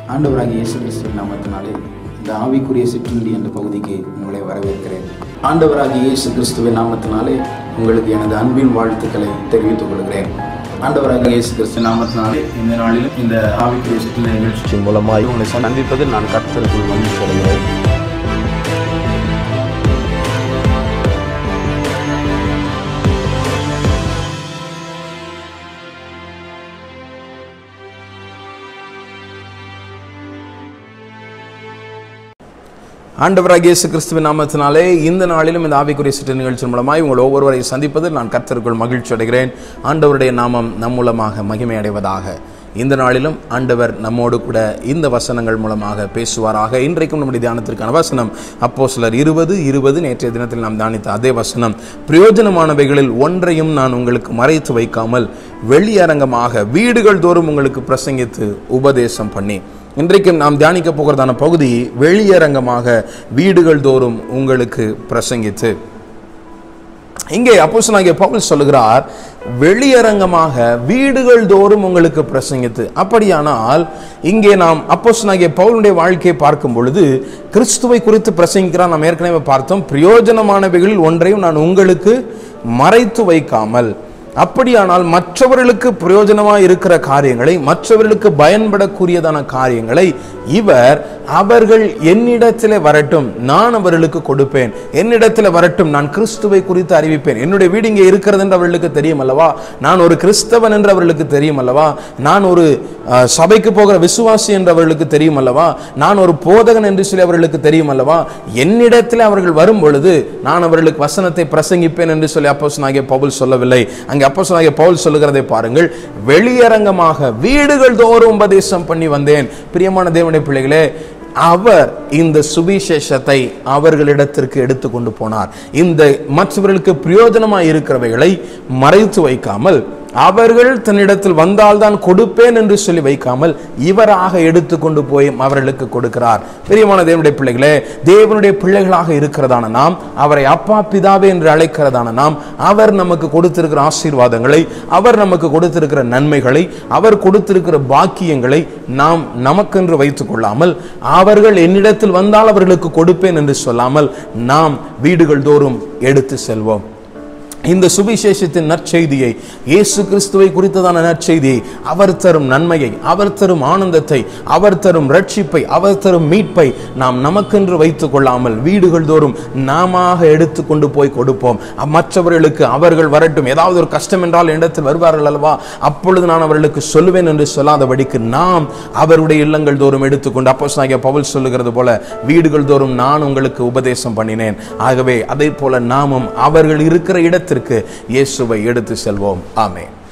ஆண்டவராகிய இயேசு கிறிஸ்துவின் நாமத்தினாலே இந்த ஆவிக்குரிய சிற்றுண்டி என்ற பகுதிக்கு உங்களை வரவேற்கிறேன் ஆண்டவராகிய இயேசு கிறிஸ்துவின் நாமத்தினாலே உங்களுக்கு எனது அன்பின் வாழ்த்துக்களை தெரிவித்துக் கொள்கிறேன் ஆண்டவராகிய இயேசு கிறிஸ்து நாமத்தினாலே இந்த நாளிலும் இந்த ஆவிக்குரிய சிற்றுண்டி நிகழ்ச்சி நிகழ்ச்சி மூலமாய் உங்களை சந்திப்பதில் நான் கர்த்தருக்குள் மகிழ்ச்சி அடைகிறேன் ஆண்டவராகிய இயேசு கிறிஸ்துவின் நாமத்தினாலே இந்த நாளிலும் இந்த ஆவிக்குரிய சிற்று நிகழ்ச்சி மூலமாய் உங்கள் ஒவ்வொருவரை சந்திப்பதில் நான் கர்த்தருக்குள் மகிழ்ச்சி அடைகிறேன் ஆண்டவருடைய நாமம் நம் மூலமாக மகிமை அடைவதாக இந்த நாளிலும் ஆண்டவர் நம்மோடு கூட இந்த வசனங்கள் மூலமாக பேசுவாராக இன்றைக்கும் நம்முடைய தியானத்திற்கான வசனம் அப்போ சிலர் இருபது இருபது நேற்றைய தினத்தில் நாம் தியானித்த அதே வசனம் பிரயோஜனமானவைகளில் ஒன்றையும் நான் உங்களுக்கு மறைத்து வைக்காமல் வெளியரங்கமாக வீடுகள் தோறும் உங்களுக்கு பிரசங்கித்து உபதேசம் பண்ணி இன்றைக்கும் நாம் தியானிக்க போகிறதான பகுதி வெளியரங்கமாக வீடுகள் தோறும் உங்களுக்கு பிரசங்கித்து இங்கே அப்போஸ்தலனாகிய பவுல் சொல்லுகிறார் வெளியரங்கமாக வீடுகள் தோறும் உங்களுக்கு பிரசங்கித்து அப்படியானால் இங்கே நாம் அப்போஸ்தலனாகிய பவுலுடைய வாழ்க்கையை பார்க்கும் பொழுது கிறிஸ்துவை குறித்து பிரசங்கிக்கிறார் நாம் ஏற்கனவே பார்த்தோம் பிரயோஜனமானவைகளில் ஒன்றையும் நான் உங்களுக்கு மறைத்து வைக்காமல் அப்படியானால் மற்றவர்களுக்கு பிரயோஜனமாக இருக்கிற காரியங்களை மற்றவர்களுக்கு பயன்படக்கூடியதான காரியங்களை இவர் அவர்கள் என்னிடத்தில் வரட்டும் நான் அவர்களுக்கு கொடுப்பேன் என்னிடத்தில் வரட்டும் நான் கிறிஸ்துவை குறித்து அறிவிப்பேன் என்னுடைய வீடு இங்கே இருக்கிறது என்று அவர்களுக்கு தெரியும் அல்லவா நான் ஒரு கிறிஸ்தவன் என்று அவர்களுக்கு தெரியும் அல்லவா நான் ஒரு அஹ், சபைக்கு போகிற விசுவாசி என்று அவர்களுக்கு தெரியும் அல்லவா நான் ஒரு போதகன் என்று சொல்லி அவர்களுக்கு தெரியும் அல்லவா என்னிடத்தில் அவர்கள் வரும் பொழுது நான் அவர்களுக்கு வசனத்தை பிரசங்கிப்பேன் என்று சொல்லி அப்போஸ்தலனாகிய பவுல் சொல்லவில்லை அங்கே அப்போஸ்தலனாகிய பவுல் சொல்லுகிறதை பாருங்கள் வெளியரங்கமாக வீடுகள் தோறும் உபதேசம் பண்ணி வந்தேன் பிரியமான தேவனுடைய பிள்ளைகளே அவர் இந்த சுவிசேஷத்தை அவர்களிடத்திற்கு எடுத்து கொண்டு போனார் இந்த மற்றவர்களுக்கு பிரயோஜனமாய் இருக்கிறவைகளை மறைத்து வைக்காமல் அவர்கள் தன்னிடத்தில் வந்தால்தான் கொடுப்பேன் என்று சொல்லி வைக்காமல் இவராக எடுத்து கொண்டு போய் அவர்களுக்கு கொடுக்கிறார் பிரியமான தேவனுடைய பிள்ளைகளே தேவனுடைய பிள்ளைகளாக இருக்கிறதான நாம் அவரை அப்பா பிதாவே என்று அழைக்கிறதான நாம் அவர் நமக்கு கொடுத்திருக்கிற ஆசீர்வாதங்களை அவர் நமக்கு கொடுத்திருக்கிற நன்மைகளை அவர் கொடுத்திருக்கிற பாக்கியங்களை நாம் நமக்கென்று வைத்துக் கொள்ளாமல் அவர்கள் என்னிடத்தில் வந்தால் அவர்களுக்கு கொடுப்பேன் என்று சொல்லாமல் நாம் வீடுகள் தோறும் எடுத்து செல்வோம் இந்த சுவிசேஷத்தின் நற்செய்தியை இயேசு கிறிஸ்துவை குறித்ததான நற்செய்தியை அவர் தரும் நன்மையை அவர் தரும் ஆனந்தத்தை அவர் தரும் ரட்சிப்பை அவர் தரும் மீட்பை நாம் நமக்கென்று வைத்துக் கொள்ளாமல் வீடுகள் தோறும் நாம எடுத்து கொண்டு போய் கொடுப்போம் அ- மற்றவர்களுக்கு அவர்கள் வரட்டும் ஏதாவது ஒரு கஷ்டம் என்றால் இடத்தில் வருவார்கள் அல்லவா அப்பொழுது நான் அவர்களுக்கு சொல்லுவேன் என்று சொல்லாதபடிக்கு நாம் அவருடைய இல்லங்கள் தோறும் எடுத்துக்கொண்டு அப்போ பவுல் சொல்லுகிறது போல வீடுகள் தோறும் நான் உங்களுக்கு உபதேசம் பண்ணினேன் ஆகவே அதே போல நாமும் அவர்கள் இருக்கிற இடத்திற்கு இயேசுவை எடுத்து செல்வோம் ஆமென்